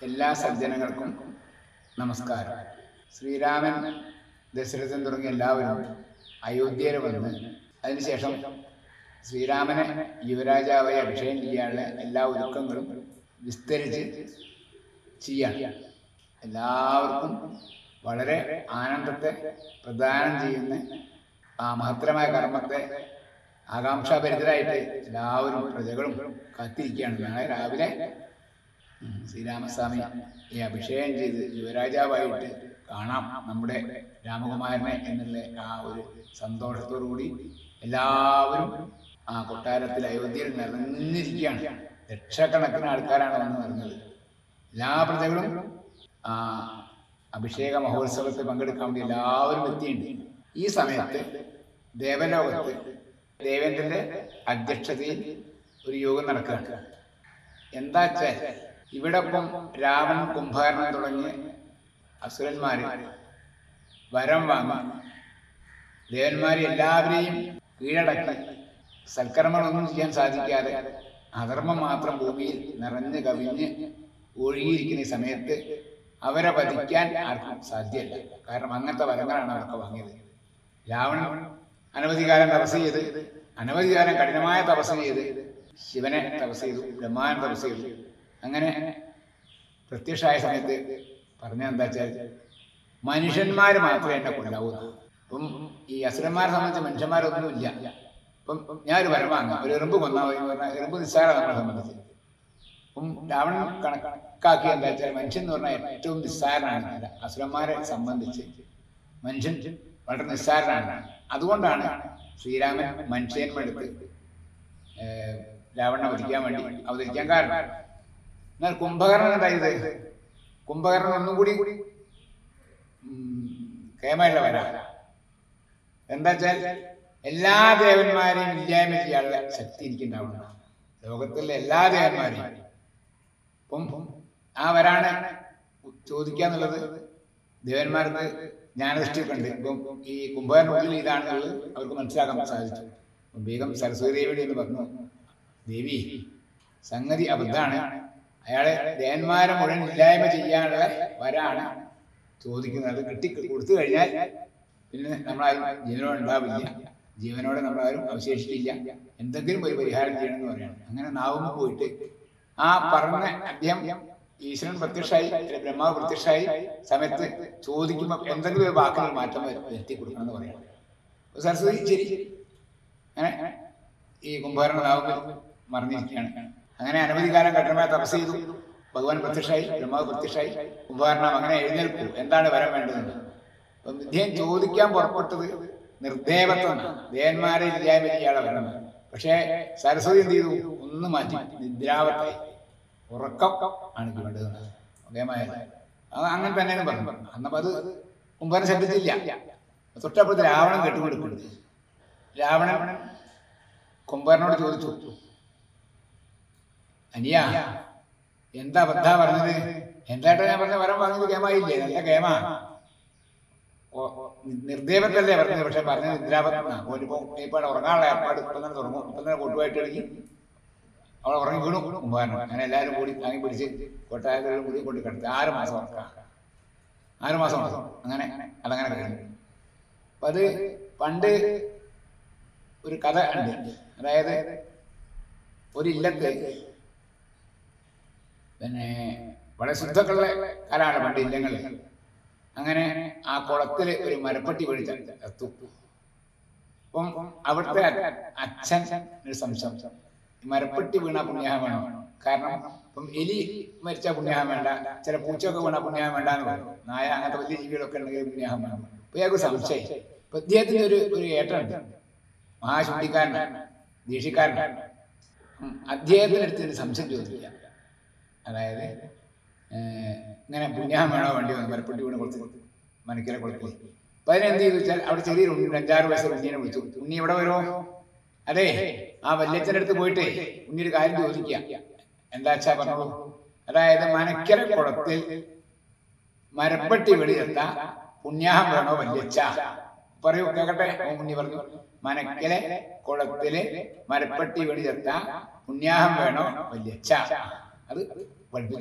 എല്ലാ സജ്ജനങ്ങൾക്കും നമസ്കാരം ശ്രീരാമൻ ദശരഥൻ തുടങ്ങിയ എല്ലാവരും അയോധ്യയിൽ വന്ന് അതിനുശേഷം ശ്രീരാമനെ യുവരാജാവായി അഭിഷേകം ചെയ്യാനുള്ള എല്ലാ ഒരുക്കങ്ങളും വിസ്തരിച്ച് ചെയ്യാണ് എല്ലാവർക്കും വളരെ ആനന്ദത്തെ പ്രദാനം ചെയ്യുന്ന ആ മഹത്തരമായ കർമ്മത്തെ ആകാംക്ഷാഭരിതരായിട്ട് എല്ലാവരും പ്രജകളും കാത്തിരിക്കുകയാണ് നാളെ രാവിലെ ഉം, ശ്രീരാമസ്വാമി ഈ അഭിഷേകം ചെയ്ത് യുവരാജാവായിട്ട് കാണാം നമ്മുടെ രാമകുമാരനെ എന്നുള്ള ആ ഒരു സന്തോഷത്തോടു കൂടി എല്ലാവരും ആ കൊട്ടാരത്തിൽ അയോധ്യയിൽ നിറഞ്ഞിരിക്കുകയാണ് ലക്ഷക്കണക്കിന് ആൾക്കാരാണ് വന്ന് നിറഞ്ഞത് എല്ലാ പ്രജകളും ആ അഭിഷേക മഹോത്സവത്തിൽ പങ്കെടുക്കാൻ വേണ്ടി എല്ലാവരും എത്തിയിട്ടുണ്ട് ഈ സമയത്ത് ദേവലോകത്ത് ദേവേന്ദ്രന്റെ അധ്യക്ഷതയിൽ ഒരു യോഗം നടക്കുകയാണ് എന്താ വെച്ചാൽ ഇവിടെ ഇപ്പം രാവൺ കുംഭകർണൻ തുടങ്ങിയ അസുരന്മാര് വരം വാങ്ങി ദേവന്മാരെ എല്ലാവരെയും കീഴടക്കി സൽക്കർമ്മങ്ങളൊന്നും ചെയ്യാൻ സാധിക്കാതെ അധർമ്മം മാത്രം ഭൂമിയിൽ നിറഞ്ഞ് കവിഞ്ഞ് ഒഴുകിയിരിക്കുന്ന ഈ സമയത്ത് അവരെ വധിക്കാൻ ആർക്കും സാധ്യമല്ല കാരണം അങ്ങനത്തെ വരങ്ങളാണ് അവർക്ക് വാങ്ങിയത് രാവണൻ അനവധി കാലം തപസ് ചെയ്ത് അനവധി കാലം കഠിനമായ തപസ് ചെയ്ത് ശിവനെ തപസ് ചെയ്തു ബ്രഹ്മാനെ തപസ് ചെയ്തു അങ്ങനെ പ്രത്യക്ഷമായ സമയത്ത് പറഞ്ഞ എന്താ വെച്ചാൽ മനുഷ്യന്മാർ മാത്രമേ എന്നെ കൊല്ലാവൂ അപ്പം ഈ അസുരന്മാരെ സംബന്ധിച്ച് മനുഷ്യന്മാരൊന്നുമില്ല അപ്പം ഞാനൊരു വരം വാങ്ങാം ഒരു എറുമ്പ് കൊന്നാൽ മതി എന്ന് പറഞ്ഞാൽ എറുമ്പ് നിസ്സാരമാണ് നമ്മളെ സംബന്ധിച്ച് അപ്പം രാവണൻ കണക്കാക്കി എന്താ വെച്ചാൽ മനുഷ്യൻ എന്ന് പറഞ്ഞാൽ ഏറ്റവും നിസ്സാരനാണ് അല്ല, അസുരന്മാരെ സംബന്ധിച്ച് മനുഷ്യൻ വളരെ നിസ്സാരനാണ് അതുകൊണ്ടാണ് ശ്രീരാമൻ മനുഷ്യന്മെടുത്ത് ഏഹ്, രാവണനെ വധിക്കാൻ വേണ്ടി അവതരിക്കാൻ കാരണം എന്നാൽ കുംഭകർണൻ എന്തായത് കുംഭകർണൻ ഒന്നും കൂടി കൂടി കേമയുള്ള വരാ എന്താ വെച്ചാൽ എല്ലാ ദേവന്മാരെയും ഇല്ലായ്മ ചെയ്യാനുള്ള ശക്തി എനിക്കുണ്ടാവണം ലോകത്തിലെ എല്ലാ ദേവന്മാരെയും അപ്പം ആ വരാണ് ചോദിക്കാന്നുള്ളത് ദേവന്മാർക്ക് ജ്ഞാനദൃഷ്ടിയൊക്കെ ഉണ്ട് ഇപ്പം ഈ കുംഭകർണുള്ളിൽ ഇതാണെന്നുള്ളത് അവർക്ക് മനസ്സിലാക്കാൻ സാധിച്ചു അപ്പം വേഗം സരസ്വതി ദേവിയുടെ എന്ന് പറഞ്ഞു ദേവി സംഗതി അബദ്ധാണ് അയാളെ ദേവന്മാരെ മുഴുവൻ ഇല്ലായ്മ ചെയ്യാനുള്ള വരാണ് ചോദിക്കുന്നത് കിട്ടി കൊടുത്തു കഴിഞ്ഞാൽ പിന്നെ നമ്മളാരും ജീവനോടെ ഉണ്ടാവില്ല ജീവനോടെ നമ്മളാരും അവശേഷിക്കില്ല എന്തെങ്കിലും ഒരു പരിഹാരം ചെയ്യണം എന്ന് പറയണം അങ്ങനെ നാവുമ്പോൾ പോയിട്ട് ആ പറഞ്ഞ അദ്ദേഹം ഈശ്വരൻ പ്രത്യക്ഷമായി അല്ലെ ബ്രഹ്മാവ് പ്രത്യക്ഷമായി സമയത്ത് ചോദിക്കുമ്പോൾ എന്തെങ്കിലും ഒരു വാക്കുകൾ മാറ്റം വരു- വരുത്തി കൊടുക്കണം എന്ന് പറയണം അപ്പൊ സരസ്വതി ശരി അങ്ങനെ ഈ കുംഭകർണ നാവുകൾ മറിഞ്ഞിരിക്കുകയാണ് അങ്ങനെ അനവധി കാലം കഠിനമായ തപസ് ചെയ്തു ഭഗവാൻ പ്രത്യക്ഷമായി ബ്രഹ്മാവ് പ്രത്യക്ഷമായി കുംഭകർണം അങ്ങനെ എഴുന്നേൽക്കൂ എന്താണ് വരം വേണ്ടതെന്ന് അപ്പം ഇദ്ദേഹം ചോദിക്കാൻ പുറപ്പെട്ടത് നിർദ്ദേവത്വം ദേവന്മാരെ ഇല്ലായ്മ ചെയ്യാതെ വരണം പക്ഷേ സരസ്വതി എന്ത് ചെയ്തു ഒന്ന് മാറ്റി നിദ്രാവത്തായി ഉറക്കം ആണ് എനിക്ക് വേണ്ടത് അതേമായ അത് അങ്ങനെ തന്നെയാണ് പറഞ്ഞു അന്നപ്പോ അത് കുംഭകർണൻ ശ്രദ്ധിച്ചില്ല തൊട്ടപ്പുറത്ത് രാവണൻ കെട്ടുകൊടുക്കുന്നത് രാവണൻ കുംഭകർണനോട് ചോദിച്ചു അനിയ എന്താ ബദ്ധ പറഞ്ഞത് എന്തായിട്ടാ ഞാൻ പറഞ്ഞ വരം വാങ്ങിയത് കേമായില്ലേ നല്ല കേമാ ഓ- ഓ, നിർദ്ദേവത്തല്ലേ പറഞ്ഞത് പക്ഷെ പറഞ്ഞത് നിദ്രാപത്ന ഓനിപ്പോ ഇപ്പൊ ഉറങ്ങാനുള്ള ഏർപ്പാട് ഇപ്പൊ തന്നെ തുടങ്ങും ഇപ്പൊ തന്നെ കൊട്ടുമായിട്ട് ഇറങ്ങി അവൾ ഉറങ്ങി വീണു കുംഭകർണൻ അങ്ങനെ എല്ലാവരും കൂടി താങ്ങി പിടിച്ച് കൊട്ടാരത്തിലും കൂടി കൊണ്ട് കിടത്തി ആറ് മാസം ഉറക്കാം ആറ് മാസം ഉറക്കം അങ്ങനെ അതങ്ങനെ കഴിഞ്ഞു അപ്പൊ അത് പണ്ട് ഒരു കഥ ഉണ്ട് അതായത് ഒരു ഇല്ലത്ത് പിന്നെ വളരെ ശുദ്ധക്കുള്ള കാലാണ് പണ്ട് ഇല്ലങ്ങളിൽ അങ്ങനെ ആ കുളത്തിൽ ഒരു മരപ്പട്ടി വീഴ്ച എത്തു അപ്പം അവിടുത്തെ അ- അച്ഛൻ ഒരു സംശയം ഈ മരപ്പെട്ടി വീണ പുണ്യാഹം വേണം കാരണം ഇപ്പം എലി മരിച്ച പുണ്യാഹം വേണ്ട ചില പൂച്ചയൊക്കെ വീണ പുണ്യാഹം വേണ്ട എന്ന് പറയും നായ അങ്ങനത്തെ വലിയ ജീവികളൊക്കെ ഉണ്ടെങ്കിൽ പുണ്യാഹം വേണം അപ്പൊ ഇയാൾക്ക് സംശയം അപ്പൊ ഇദ്ദേഹത്തിന് ഒരു ഒരു ഏട്ടനുണ്ട് മഹാശുദ്ധിക്കാരനാണ് ദീക്ഷിക്കാരനാണ് ഉം, അദ്ദേഹത്തിനടുത്ത് ഒരു സംശയം ചോദിക്കുക അതായത് ഏഹ്, ഇങ്ങനെ പുണ്യാഹം വേണോ വേണ്ടി വന്നു മരപ്പെട്ടി വീണ് കൊടുത്ത് മനക്കിലെ കൊടുത്ത് അപ്പൊ അതിനെന്ത് ചെയ്തു വെച്ചാൽ അവിടെ ചെറിയൊരു ഉണ്ണി ഒരു അഞ്ചാറ് വയസ്സ് ഉണ്ണിനെ വിളിച്ചു ഉണ്ണി ഇവിടെ വരുമോ അതെ ആ വല്യച്ഛൻ്റെ അടുത്ത് പോയിട്ട് ഉണ്ണി ഒരു കാര്യം ചോദിക്കുക എന്താ വെച്ചാ പറഞ്ഞോളൂ അതായത് മനക്കര കുളത്തിൽ മരപ്പെട്ടി വെളിയെത്ത പുണ്യാഹം വേണോ വല്യച്ഛ പറയൂ കേക്കട്ടെ ഉണ്ണി പറഞ്ഞു മനക്കലെ കുളത്തില് മരപ്പെട്ടി വെളിയെത്ത പുണ്യാഹം വേണോ വല്യച്ഛ അത് പഠിപ്പിച്ചു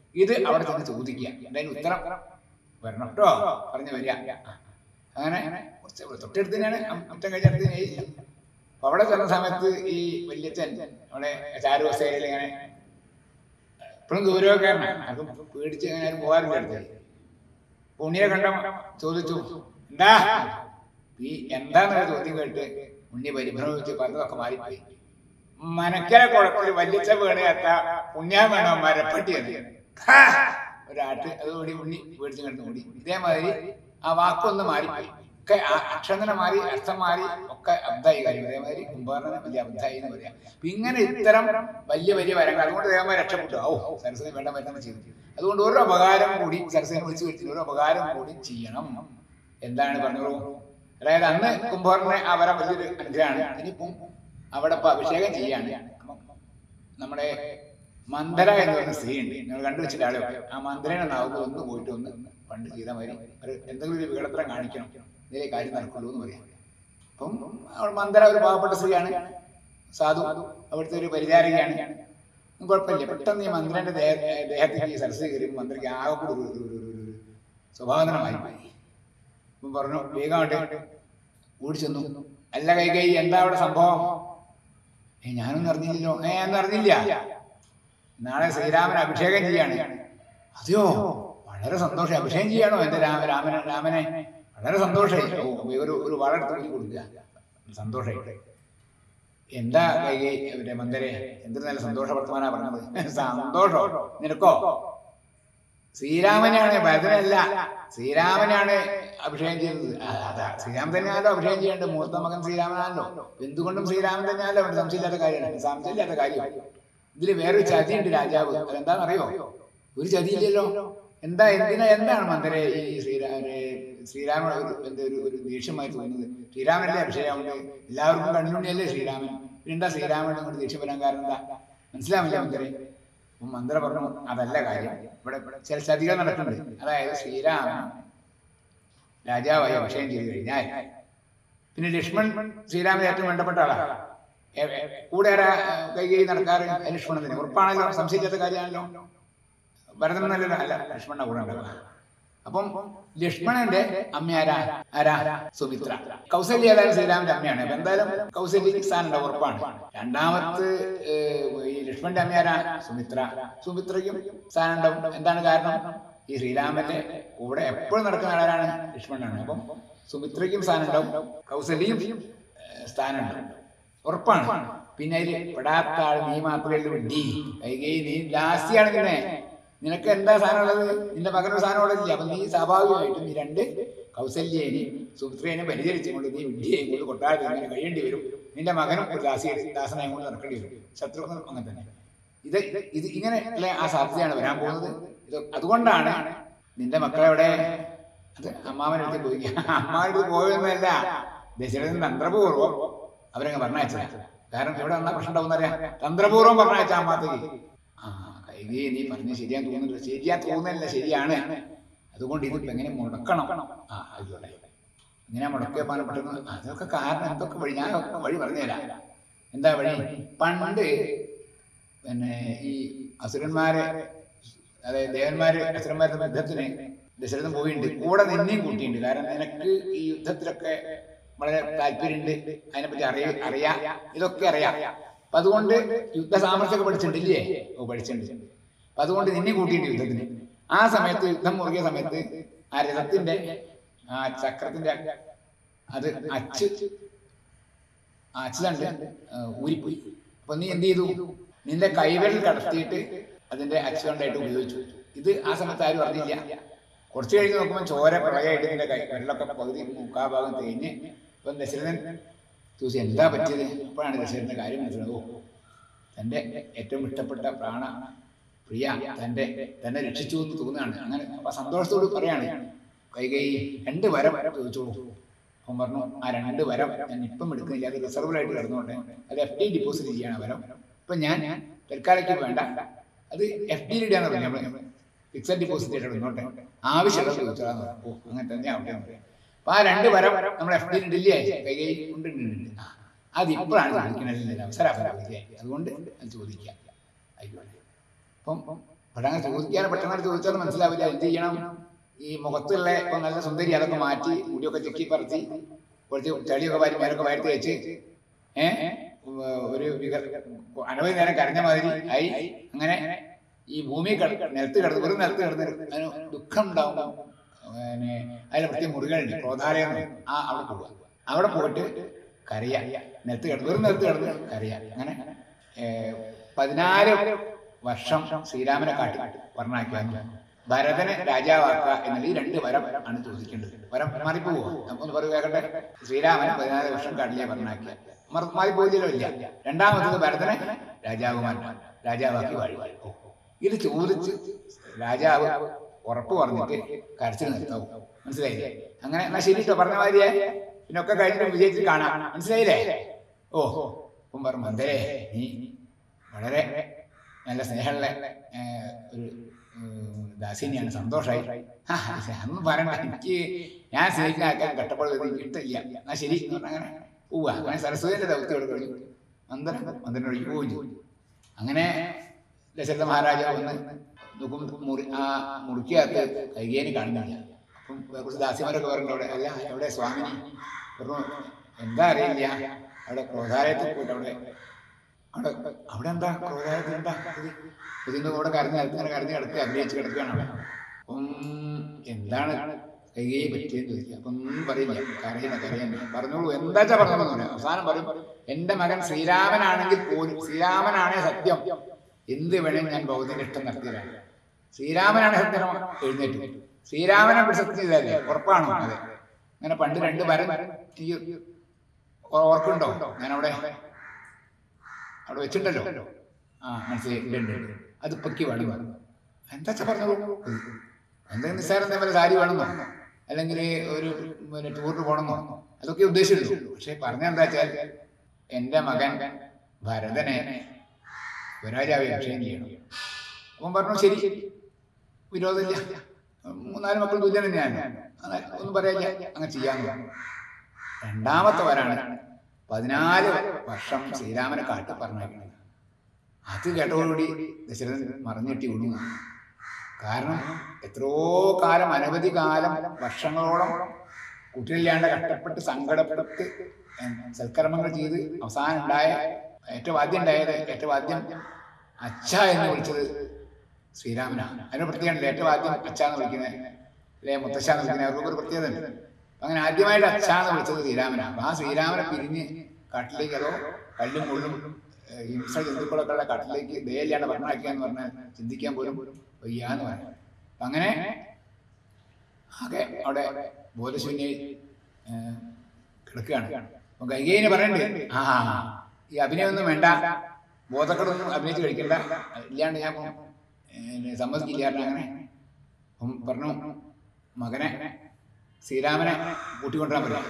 ഇത് അവിടെ ചെന്ന് ചോദിക്കുക അതിന് ഉത്തരം വരണം കേട്ടോ പറഞ്ഞു വരിക അങ്ങനെ കുറച്ച് തൊട്ടടുത്ത് തന്നെയാണ് മുറ്റം കഴിഞ്ഞടുത്ത് തന്നെയായി അപ്പൊ അവിടെ ചെന്ന സമയത്ത് ഈ വല്യച്ഛൻ അവിടെ ചാരുവസ്ഥയിൽ ഇങ്ങനെ ഇപ്പോഴും ഗൗരവക്കാരനാണ് അതും പേടിച്ച് അങ്ങനെ ആരും പോകാറില്ല അടുത്ത് ഉണ്ണിയെ കണ്ട ചോദിച്ചു എന്താ ഈ എന്താന്നുള്ള ചോദ്യം കേട്ട് ഉണ്ണി പരിഭ്രമിച്ച് പറഞ്ഞതൊക്കെ മാറിപ്പോയി മനക്കര കുളത്തിൽ വല്യച്ച വീണ് എത്ത പുണ്യാ വേണോ മരപ്പട്ടിയത് ഹാ! ഒരാട്ട് അതുകൂടി ഉണ്ണി പേടിച്ച് കിടന്നു കൂടി ഇതേമാതിരി ആ വാക്കൊന്ന് മാറിപ്പോയി ഒക്കെ ആ അക്ഷരം മാറി അർത്ഥം മാറി ഒക്കെ അബ്ദായി കാര്യം അതേമാതിരി കുംഭാരനെ വലിയ അബ്ദായി എന്ന് പറയാം അപ്പൊ ഇങ്ങനെ ഇത്തരം വലിയ വലിയ വരങ്ങൾ അതുകൊണ്ട് ദേവന്മാർ രക്ഷപ്പെട്ടു ഓ സരസ്വതി വേണ്ട വരുന്ന ചെയ്തു അതുകൊണ്ട് ഒരു ഉപകാരം കൂടി സരസ്വതി വിളിച്ചു വരുത്തി ഒരു ഉപകാരം കൂടി ചെയ്യണം എന്താണ് പറഞ്ഞോളൂ അതായത് അന്ന് കുംഭകർണനെ ആ വരം വലിയൊരു അനുഗ്രഹമാണ് ഇനിയിപ്പം അവിടെ ഇപ്പൊ അഭിഷേകം ചെയ്യാണ് അപ്പം നമ്മുടെ മന്ദര എന്ന് പറയുന്ന സ്ത്രീ ഉണ്ട് നിങ്ങൾ കണ്ടുവച്ചിട്ട് ആളെ ആ മന്ദരനെ നാവുമ്പോൾ ഒന്ന് പോയിട്ട് ഒന്ന് പണ്ട് ചെയ്താൽ മതി ഒരു എന്തെങ്കിലും ഒരു വികടത്തരം കാണിക്കണം ഇതിലെ കാര്യം നടക്കുള്ളൂ എന്ന് പറയാം അപ്പം അവൾ മന്ദര ഒരു പാവപ്പെട്ട സ്ത്രീയാണ് സാധു അവിടുത്തെ ഒരു പരിചാരകയാണ് കുഴപ്പമില്ല പെട്ടെന്ന് ഈ മന്ത്രിന്റെ ദേഹത്തേക്ക് ഈ സരസ്വതി കയറിയപ്പോൾ മന്ത്രിക്ക് ആകെ കൂടി ഒരു ഒരു- ഒരു- ഒരു- ഒരു സ്വഭാവനമായി പോയി അപ്പം പറഞ്ഞു വേഗം അങ്ങോട്ട് ഓടി ചെന്നു അല്ല കൈ കൈ എന്താ അവിടെ സംഭവം ഏ ഞാനൊന്നും അറിഞ്ഞില്ലല്ലോ ഏ ഒന്നും അറിഞ്ഞില്ല നാളെ ശ്രീരാമൻ അഭിഷേകം ചെയ്യാണ് അതെയോ വളരെ സന്തോഷം അഭിഷേകം ചെയ്യാണോ എന്റെ രാമ രാമനെ രാമനെ വളരെ സന്തോഷമായി ഓ ഒരു ഒരു വളർത്ത് ഊരി കൊടുക്കുക സന്തോഷമായി എന്താ കൈകൈ ഇവിടെ മന്ദരെ എന്തൊരു നല്ല സന്തോഷ വർത്തമാനാ പറഞ്ഞത് സന്തോഷോ നിനക്കോ ശ്രീരാമനാണ് ഭരതനല്ല ശ്രീരാമനാണ് അഭിഷേകം ചെയ്തത് ആ, അതാ ശ്രീരാമൻ തന്നെയാണല്ലോ അഭിഷേകം ചെയ്യേണ്ടത് മൂത്ത മകൻ ശ്രീരാമനാണല്ലോ എന്തുകൊണ്ടും ശ്രീരാമൻ തന്നെയാണല്ലോ അവിടെ സംശയമില്ലാത്ത കാര്യമാണ് സംശയമില്ലാത്ത കാര്യം ഇതിൽ വേറൊരു ചതിയുണ്ട് രാജാവ് അതെന്താണെന്നറിയോ ഒരു ചതിയില്ലല്ലോ എന്താ എന്തിനാ എന്താണ് മന്ദരെ ഈ ശ്രീരാമനെ ശ്രീരാമൻ ഒരു എന്താ ഒരു ഒരു ദേഷ്യമായി തോന്നുന്നത് ശ്രീരാമനല്ലേ അഭിഷേകമുണ്ട് എല്ലാവർക്കും കണ്ണുണ്ണിയല്ലേ ശ്രീരാമൻ പിന്നെന്താ ശ്രീരാമനെ കൊണ്ട് ദേഷ്യം വരാൻ കാരണം എന്താ മനസ്സിലാവില്ല മന്ദരെ അപ്പം മന്ദര പറഞ്ഞു അതല്ല കാര്യം ഇവിടെ ചില ചതികൾ നടക്കുന്നുണ്ട് അതായത് ശ്രീരാമൻ രാജാവായി അഭിഷേകം ചെയ്തു കഴിഞ്ഞാൽ പിന്നെ ലക്ഷ്മൺ ശ്രീരാമൻ ഏറ്റവും വേണ്ടപ്പെട്ട ആളാണ് എ- എ- കൂടെ ആരാ കൈകൈ നടക്കാറ് ലക്ഷ്മണൻ തന്നെ ഉറപ്പാണല്ലോ സംശയിക്കാത്ത കാര്യമാണല്ലോ ഭരതൻ നല്ലൊരു അല്ല ലക്ഷ്മണ കൂടെ ഉണ്ടാവുക അപ്പം ലക്ഷ്മണന്റെ അമ്മ ആരാ ആരാ സുമിത്ര കൗസല്യ ഏതായാലും ശ്രീരാമന്റെ അമ്മയാണ് അപ്പൊ എന്തായാലും കൗസല്യക്ക് സ്ഥാനം ഉറപ്പാണ് രണ്ടാമത്ത് ഏഹ്, ഈ ലക്ഷ്മണന്റെ അമ്മ ആരാ സുമിത്ര സുമിത്രയ്ക്കും സ്ഥാനം ഉണ്ടാവും എന്താണ് കാരണം ഈ ശ്രീരാമന്റെ കൂടെ എപ്പോഴും നടക്കുന്ന ആളാരാണ് ലക്ഷ്മണനാണ് അപ്പം സുമിത്രയ്ക്കും സ്ഥാനം ഉണ്ടാവും കൗസല്യയും ഏഹ്, സ്ഥാനം ഉണ്ടാവും ഉറപ്പാണ് പിന്നെ അതിൽ പെടാത്ത ആൾ നീ മാത്രമേ ഉള്ളൂ ഡി കൈകൈ നീ ലാസ്റ്റിയാണ് പിന്നെ നിനക്ക് എന്താ സാധനം ഉള്ളത് നിന്റെ മകനൊരു സാധനം ഉള്ളതില്ല അപ്പൊ നീ സ്വാഭാവികമായിട്ടും ഈ രണ്ട് കൗസല്യേനെയും സുമിത്രേനെ പരിചരിച്ചുകൊണ്ട് നീ വിഡ്ഢിയെയും കൊണ്ട് കൊട്ടാരത്തിൽ ഇങ്ങനെ കഴിയേണ്ടി വരും നിന്റെ മകനും ഒരു ദാസി ദാസനായും കൊണ്ട് നടക്കേണ്ടി വരും ശത്രുഘ്നും അങ്ങനെ തന്നെ ഇത് ഇത് ഇങ്ങനെ ഉള്ള ആ സാധ്യതയാണ് വരാൻ പോകുന്നത് ഇത് അതുകൊണ്ടാണ് നിന്റെ മക്കളെവിടെ അത് അമ്മാവനടുത്ത് പോയി അമ്മാവനടുത്ത് പോയൊന്നുമല്ല ദശരഥൻ തന്ത്രപൂർവ്വം അവരങ്ങ് പറഞ്ഞയച്ചതാ കാരണം ഇവിടെ വന്നാൽ പ്രശ്നം ഉണ്ടാവും അറിയാം തന്ത്രപൂർവ്വം പറഞ്ഞയച്ച അമ്മാത്തേക്ക് ആ കൈകി നീ പറഞ്ഞ ശരിയാൻ തോന്നുന്നില്ല ശരിയാ തോന്നുന്നില്ല ശരിയാണ് അതുകൊണ്ട് ഇതിപ്പോ എങ്ങനെ മുടക്കണം ആ ആയിക്കോട്ടെ ഇങ്ങനെ മുടക്കിയ പാനപ്പെട്ടത് അതൊക്കെ കാരണം എന്തൊക്കെ വഴി ഞാൻ ഒക്കെ വഴി പറഞ്ഞുതരാം എന്താ വഴി പണ്ട് പിന്നെ ഈ അസുരന്മാരെ അതായത് ദേവന്മാര് അസുരന്മാരുടെ യുദ്ധത്തിന് ദശരഥൻ പോയിട്ടുണ്ട് കൂടെ നിന്നെയും കൂട്ടിയിട്ടുണ്ട് കാരണം നിനക്ക് ഈ യുദ്ധത്തിലൊക്കെ വളരെ താല്പര്യമുണ്ട് അതിനെപ്പറ്റി അറിയ അറിയാം ഇതൊക്കെ അറിയാം അപ്പൊ അതുകൊണ്ട് യുദ്ധ സാമർഥ്യമൊക്കെ പഠിച്ചിട്ടില്ലേ ഓ പഠിച്ചിട്ടുണ്ട് അപ്പൊ അതുകൊണ്ട് നിന്നെ കൂട്ടിയിട്ടുണ്ട് യുദ്ധത്തിന് ആ സമയത്ത് യുദ്ധം മുറുകിയ സമയത്ത് ആ രഥത്തിന്റെ ആ ചക്രത്തിന്റെ അത് അച്ച് ആ അച്ചുതണ്ട് ഊരിപ്പോയി അപ്പൊ നീ എന്ത് ചെയ്തു നിന്റെ കൈവിരൽ കടത്തിയിട്ട് അതിന്റെ അച്ചുതണ്ടായിട്ട് ഉപയോഗിച്ചു ഇത് ആ സമയത്ത് ആരും അറിഞ്ഞില്ല കുറച്ച് കഴിഞ്ഞ് നോക്കുമ്പോൾ ചോര പ്രളയമായിട്ട് നിന്റെ കൈ വിരലൊക്കെ പകുതി മുക്കാ ഭാഗം തേഞ്ഞ് ഇപ്പം ദശരഥൻ ചോദിച്ചു എന്താ പറ്റിയത് അപ്പോഴാണ് ദശരഥന്റെ കാര്യം മനസ്സിലായത് ഓ തന്റെ ഏറ്റവും ഇഷ്ടപ്പെട്ട പ്രാണ പ്രിയ തന്റെ തന്നെ രക്ഷിച്ചു എന്ന് തോന്നുകയാണ് അങ്ങനെ അപ്പൊ സന്തോഷത്തോട് പറയാണ് കൈകൈ രണ്ട് വരം ചോദിച്ചോളൂ അവൻ പറഞ്ഞു ആ രണ്ട് വരം ഞാൻ ഇപ്പം എടുക്കുന്നില്ല അത് റിസർവിലായിട്ട് കിടന്നോട്ടെ അത് എഫ് ഡി ഡിപ്പോസിറ്റ് ചെയ്യാണ് ആ വരം ഇപ്പൊ ഞാൻ തൽക്കാലയ്ക്ക് വേണ്ട അത് എഫ് ഡിയിൽ ഇടാന്ന് പറഞ്ഞു നമ്മൾ ഫിക്സഡ് ഡിപ്പോസിറ്റ് ആയിട്ട് ഇടുന്നോട്ടെ ആവശ്യമുള്ളത് ചോദിച്ചോളാന്ന് പറഞ്ഞു ഓ അങ്ങനെ തന്നെ ആവട്ടെ എന്ന് പറയാം അപ്പൊ ആ രണ്ട് വരം നമ്മൾ എഫ് ഡിയിൽ ഇടില്ലേ കൈ കൈ ഉണ്ട് ഉണ്ട്, ഉണ്ട്. ആ, അത് ഇപ്പോഴാണ് ചോദിക്കണത് അവസരം അതുകൊണ്ട് അത് ചോദിക്കാം ആയിക്കോട്ടെ അപ്പം പക്ഷെ അങ്ങനെ ചോദിക്കാൻ പെട്ടെന്ന് ചോദിച്ചാൽ മനസ്സിലാവില്ല എന്ത് ചെയ്യണം ഈ മുഖത്തുള്ള ഇപ്പൊ നല്ല സുന്ദരി അതൊക്കെ മാറ്റി മുടിയൊക്കെ ചെക്കി പറിച്ച് കുറച്ച് ചളിയൊക്കെ വാരി മേലൊക്കെ വാരി തേച്ച് ഏഹ് ഒരു വിക- അനവധി നേരം കരഞ്ഞ മാതിരി ആയി അങ്ങനെ ഈ ഭൂമി കിട- നിലത്ത് കിടന്ന് വെറും നിലത്ത് കിടന്ന് അതിന് ദുഃഖം ഉണ്ടാവും പിന്നെ അതിൽ പ്രത്യേക മുറികളുണ്ട് ക്രോധാലയം എന്ന് പറയും. ആ അവിടെ പോവുക അവിടെ പോയിട്ട് കരയ നിലത്ത് കിടന്ന് വെറും നിലത്ത് കിടന്ന് കരയ അങ്ങനെ ഏഹ്, പതിനാല് വർഷം ശ്രീരാമനെ കാട്ടി പറഞ്ഞാക്കിയാന്നു ഭരതനെ രാജാവാക്കുക എന്നുള്ള ഈ രണ്ട് വരം ആണ് ചോദിക്കേണ്ടത് വരം മാറിപ്പോവോ നമുക്കൊന്ന് പറയൂ കേൾക്കട്ടെ ശ്രീരാമനെ പതിനാല് വർഷം കാട്ടിലെ പറഞ്ഞാക്കിയ മറ- മാറിപ്പോയില്ലല്ലോ ഇല്ല രണ്ടാമത്തത് ഭരതനെ രാജാവുമാൻ രാജാവാക്കി വാഴി ഇത് ചോദിച്ച് രാജാവ് ഉറപ്പ് പറഞ്ഞിട്ട് കരച്ചിൽ നിർത്താവും മനസ്സിലായില്ലേ അങ്ങനെ എന്നാ ശരി കേട്ടോ പറഞ്ഞ മാതിരിയെ പിന്നെ ഒക്കെ കഴിഞ്ഞിട്ട് വിജയിച്ച് കാണാം മനസ്സിലായില്ലേ ഓ അപ്പം പറഞ്ഞു മന്ദരേ നീ വളരെ നല്ല സ്നേഹമുള്ള ഏ, ഒരു ഉം, ദാസിനിയാണ് സന്തോഷമായി ആ, അതൊന്നും പറയണ്ട എനിക്ക് ഞാൻ സ്നേഹിക്കുന്ന ആൾക്കാർ കട്ടപ്പാട് എനിക്ക് ഇഷ്ടമില്ല എന്നാ ശരി എന്ന് പറഞ്ഞ് അങ്ങനെ പോവുക അങ്ങനെ സരസ്വതിന്റെ ദൗത്യം കഴിഞ്ഞു മന്ദരം മന്ദരനൊഴുകി പോവുകയും ചെയ്തു അങ്ങനെ ദശരഥ മഹാരാജാവ് വന്ന് നോക്കും മുറി ആ മുറിക്കകത്ത് കൈകേനി കാണുന്നില്ല അപ്പം കുറച്ച് ദാസിമാരൊക്കെ പറഞ്ഞു അവിടെ അല്ല എവിടെ സ്വാമിനി പറഞ്ഞു എന്താ അറിയില്ല അവിടെ ക്രോധാലയത്തിൽ പോയിട്ട് അവിടെ അവിടെ അവിടെ എന്താ ക്രോധാലയത്തിൽ എന്താ ഇത് ഇതിന്റെ കൂടെ കരഞ്ഞ് ഇങ്ങനെ കരഞ്ഞ് കിടക്കുക അഭിനയിച്ച് കിടക്കുകയാണ് അവിടെ അപ്പം എന്താണ് കൈകൈ പറ്റിയെന്ന് ചോദിക്കുക അപ്പം ഒന്നും പറയില്ല കരയുന്ന കരയുന്ന പറഞ്ഞോളൂ എന്താ പറഞ്ഞോളൂ എന്ന് പറയാം. അവസാനം പറയും എന്റെ മകൻ ശ്രീരാമനാണെങ്കിൽ പോലും ശ്രീരാമനാണേ സത്യം എന്ത് വേണേലും ഞാൻ ബൗദ്ധിക ഇഷ്ടം നടത്തിയതാണ് ശ്രീരാമനാണ് സത്യം എഴുന്നേറ്റു ശ്രീരാമനെ പിടിച്ച് സത്യം ചെയ്തല്ലേ ഉറപ്പാണോ അതെ അങ്ങനെ പണ്ട് രണ്ട് വരം എനിക്ക് ഓ- ഓർക്കുന്നുണ്ടോ ഞാൻ അവിടെ അവിടെ വെച്ചിട്ടുണ്ടല്ലോ ആ മനസ്സിലായി ഉണ്ട്, ഉണ്ട്, ഉണ്ട്. അത് പൊക്കി വേണം എന്താ വെച്ചാ പറഞ്ഞോളൂ എന്തെങ്കിലും നിസ്സാരം എന്തെങ്കിലും സാരി വേണമെന്നോ അല്ലെങ്കിൽ ഒരു പിന്നെ ടൂറിന് പോകണമെന്നോ അതൊക്കെ ഉദ്ദേശിച്ചുള്ളൂ പക്ഷെ പറഞ്ഞ എന്താ വെച്ചാൽ എൻ്റെ മകൻ ഭരതനെ സ്വരാജാവെ അഭിഷേകം ചെയ്യണം അപ്പം പറഞ്ഞു ശരി വിരോധമില്ല മൂന്നാല് മക്കൾ തുല്യം തന്നെയാണ് അങ്ങനെ ഒന്നും പറയാനില്ല അങ്ങനെ ചെയ്യാന്ന് പറഞ്ഞു രണ്ടാമത്തെ വരാണ് പതിനാല് വർഷം ശ്രീരാമനെ കാട്ടി പറഞ്ഞേക്കുന്നത് അത് കേട്ടതോടുകൂടി ദശരഥൻ മറിഞ്ഞിട്ടി വീണു കാരണം എത്രയോ കാലം അനവധി കാലം വർഷങ്ങളോളം കുട്ടികളില്ലാണ്ട് കഷ്ടപ്പെട്ട് സങ്കടപ്പെട്ട് സൽക്കർമ്മങ്ങൾ ചെയ്ത് അവസാനം ഉണ്ടായ ഏറ്റവും ആദ്യം ഉണ്ടായത് ഏറ്റവും ആദ്യം അച്ഛ എന്ന് വിളിച്ചത് ശ്രീരാമനാണ് അതിന് പ്രത്യേകത ഏറ്റവും ആദ്യം അച്ഛ എന്ന് വിളിക്കുന്നത് അല്ലെ മുത്തശ്ശ എന്ന് വിളിക്കുന്നത് അവർക്കൊക്കെ ഒരു പ്രത്യേകത ഉണ്ട് അങ്ങനെ ആദ്യമായിട്ട് അച്ഛ എന്ന് വിളിച്ചത് ശ്രീരാമനാണ് അപ്പൊ ആ ശ്രീരാമനെ പിരിഞ്ഞ് കാട്ടിലേക്ക് അതോ കല്ലും മുള്ളും ഏഹ്, ഹിംസ ജന്തുക്കളൊക്കെ ഉള്ള കാട്ടിലേക്ക് ദയയില്ലാണ്ട് പറഞ്ഞാക്കിയാന്ന് പറഞ്ഞാൽ ചിന്തിക്കാൻ പോലും വയ്യാന്ന് പറഞ്ഞു അപ്പൊ അങ്ങനെ ആകെ അവിടെ ബോധശൂന്യ ഏഹ്, കിടക്കുകയാണ് അപ്പൊ കൈകേയിന് പറയണ്ടേ ആ ഈ അഭിനയമൊന്നും വേണ്ട ബോധക്കടൊന്നും അഭിനയിച്ച് കഴിക്കണ്ട ഇല്ലാണ്ട് ഞാൻ ഏഹ്, സമ്മതിക്കില്ല കാരണം അങ്ങനെ അപ്പം പറഞ്ഞു മകനെ ശ്രീരാമനെ കൂട്ടിക്കൊണ്ടുവരാൻ പറയാം